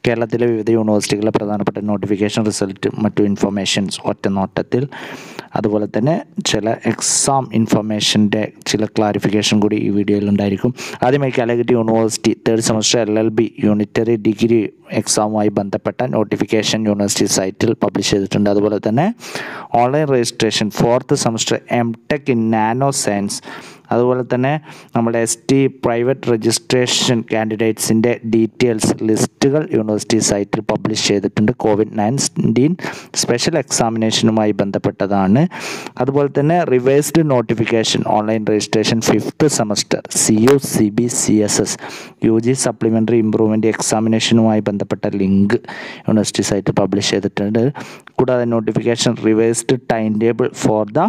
കേരളത്തിലെ വിവിധ യൂണിവേഴ്സിറ്റികളിലെ പ്രധാനപ്പെട്ട നോട്ടിഫിക്കേഷൻ റിസൾട്ട് മറ്റു ഇൻഫർമേഷൻസ് ഒറ്റ നോട്ടത്തിൽ അതുപോലെ തന്നെ ചില എക്സാം ഇൻഫർമേഷൻ്റെ ചില ക്ലാരിഫിക്കേഷൻ കൂടി ഈ വീഡിയോയിൽ ഉണ്ടായിരിക്കും ആദ്യമായി Calicut university third semester L L B unitary degree എക്സാമുമായി ബന്ധപ്പെട്ട നോട്ടിഫിക്കേഷൻ യൂണിവേഴ്സിറ്റി സൈറ്റിൽ പബ്ലിഷ് ചെയ്തിട്ടുണ്ട് അതുപോലെ തന്നെ online registration fourth semester M tech in nano science അതുപോലെ തന്നെ നമ്മുടെ എസ് ടി പ്രൈവറ്റ് രജിസ്ട്രേഷൻ കാൻഡിഡേറ്റ്സിൻ്റെ ഡീറ്റെയിൽസ് ലിസ്റ്റുകൾ യൂണിവേഴ്സിറ്റി സൈറ്റിൽ പബ്ലിഷ് ചെയ്തിട്ടുണ്ട് കോവിഡ് നയൻറ്റീൻ സ്പെഷ്യൽ എക്സാമിനേഷനുമായി ബന്ധപ്പെട്ടതാണ് അതുപോലെ തന്നെ revised notification online registration fifth semester C U C B C S S U G supplementary improvement എക്സാമിനേഷനുമായി ബന്ധപ്പെട്ട ലിങ്ക് യൂണിവേഴ്സിറ്റി സൈറ്റിൽ പബ്ലിഷ് ചെയ്തിട്ടുണ്ട് കൂടാതെ notification revised time table for the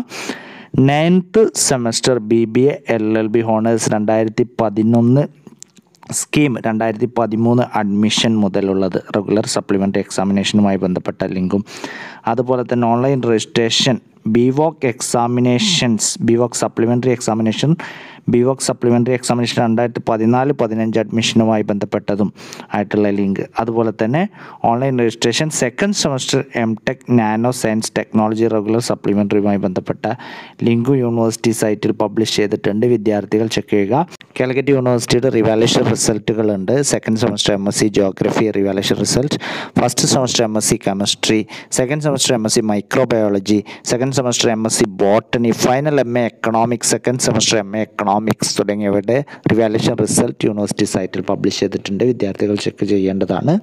ninth semester B B A L L B honours രണ്ടായിരത്തി പതിനൊന്ന് scheme രണ്ടായിരത്തി പതിമൂന്ന് admission മുതലുള്ളത് regular supplementary എക്സാമിനേഷനുമായി ബന്ധപ്പെട്ട ലിങ്കും അതുപോലെ തന്നെ online registration B voc examinations B voc supplementary examination B voc supplementary examination രണ്ടായിരത്തി പതിനാല് പതിനഞ്ച് അഡ്മിഷനുമായി ബന്ധപ്പെട്ടതും ആയിട്ടുള്ള ലിങ്ക് അതുപോലെ തന്നെ online registration second semester M tech nano science technology regular സപ്ലിമെൻ്ററിയുമായി ബന്ധപ്പെട്ട ലിങ്ക് യൂണിവേഴ്സിറ്റി സൈറ്റിൽ പബ്ലിഷ് ചെയ്തിട്ടുണ്ട് വിദ്യാർത്ഥികൾ ചെക്ക് ചെയ്യുക കാലിക്കറ്റ് യൂണിവേഴ്സിറ്റിയുടെ റിവാലേഷൻ റിസൾട്ടുകളുണ്ട് second semester M S C geography revaluation result first semester M S C chemistry second semester M S C microbiology second semester M S C botany final M A economics second semester M A economics തുടങ്ങിയവയുടെ revaluation result university സൈറ്റിൽ publish ചെയ്തിട്ടുണ്ട് വിദ്യാർത്ഥികൾ check ചെയ്യേണ്ടതാണ്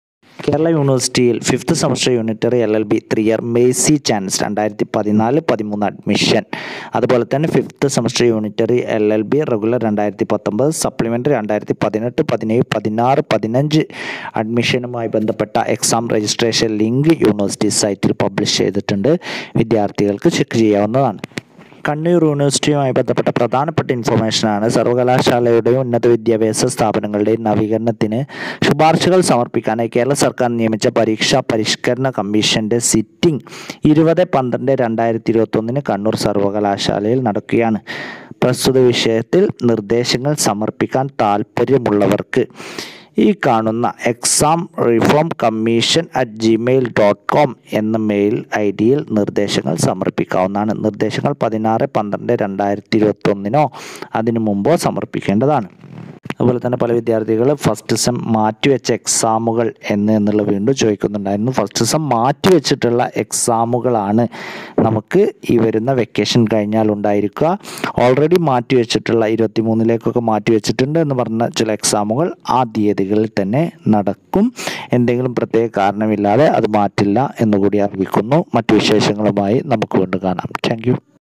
കേരള യൂണിവേഴ്സിറ്റിയിൽ fifth semester unitary L L B three year mercy chance രണ്ടായിരത്തി പതിനാല് പതിമൂന്ന് admission അതുപോലെ തന്നെ fifth semester unitary L L B regular രണ്ടായിരത്തി പത്തൊമ്പത് സപ്ലിമെൻ്ററി രണ്ടായിരത്തി പതിനെട്ട് പതിനേഴ് പതിനാറ് പതിനഞ്ച് അഡ്മിഷനുമായി ബന്ധപ്പെട്ട എക്സാം രജിസ്ട്രേഷൻ ലിങ്ക് യൂണിവേഴ്സിറ്റി സൈറ്റിൽ പബ്ലിഷ് ചെയ്തിട്ടുണ്ട് വിദ്യാർത്ഥികൾക്ക് ചെക്ക് ചെയ്യാവുന്നതാണ് കണ്ണൂർ യൂണിവേഴ്സിറ്റിയുമായി ബന്ധപ്പെട്ട പ്രധാനപ്പെട്ട ഇൻഫർമേഷനാണ് സർവകലാശാലയുടെയും ഉന്നത വിദ്യാഭ്യാസ സ്ഥാപനങ്ങളുടെയും നവീകരണത്തിന് ശുപാർശകൾ സമർപ്പിക്കാനായി കേരള സർക്കാർ നിയമിച്ച പരീക്ഷാ പരിഷ്കരണ കമ്മീഷന്റെ സിറ്റിംഗ് ഇരുപത് പന്ത്രണ്ട് രണ്ടായിരത്തി ഇരുപത്തൊന്നിന് കണ്ണൂർ സർവകലാശാലയിൽ നടക്കുകയാണ് പ്രസ്തുത വിഷയത്തിൽ നിർദ്ദേശങ്ങൾ സമർപ്പിക്കാൻ താൽപ്പര്യമുള്ളവർക്ക് ഈ കാണുന്ന exam reform commission at Gmail dot com എന്ന മെയിൽ ഐ ഡിയിൽ നിർദ്ദേശങ്ങൾ സമർപ്പിക്കാവുന്നതാണ് നിർദ്ദേശങ്ങൾ പതിനാറ് പന്ത്രണ്ട് രണ്ടായിരത്തി ഇരുപത്തൊന്നിനോ അതിനു മുമ്പോ സമർപ്പിക്കേണ്ടതാണ് അതുപോലെ തന്നെ പല വിദ്യാർത്ഥികൾ ഫസ്റ്റ് സെം മാറ്റിവെച്ച എക്സാമുകൾ എന്ന് എന്നുള്ള വീണ്ടും ചോദിക്കുന്നുണ്ടായിരുന്നു ഫസ്റ്റ് സെം മാറ്റിവെച്ചിട്ടുള്ള എക്സാമുകളാണ് നമുക്ക് ഈ വരുന്ന വെക്കേഷൻ കഴിഞ്ഞാൽ ഉണ്ടായിരിക്കുക ഓൾറെഡി മാറ്റിവെച്ചിട്ടുള്ള ഇരുപത്തി മൂന്നിലേക്കൊക്കെ മാറ്റിവെച്ചിട്ടുണ്ട് എന്ന് പറഞ്ഞ ചില എക്സാമുകൾ ആ തീയതികളിൽ തന്നെ നടക്കും എന്തെങ്കിലും പ്രത്യേക കാരണമില്ലാതെ അത് മാറ്റില്ല എന്നുകൂടി അറിയിക്കുന്നു മറ്റു വിശേഷങ്ങളുമായി നമുക്ക് വീണ്ടും കാണാം താങ്ക്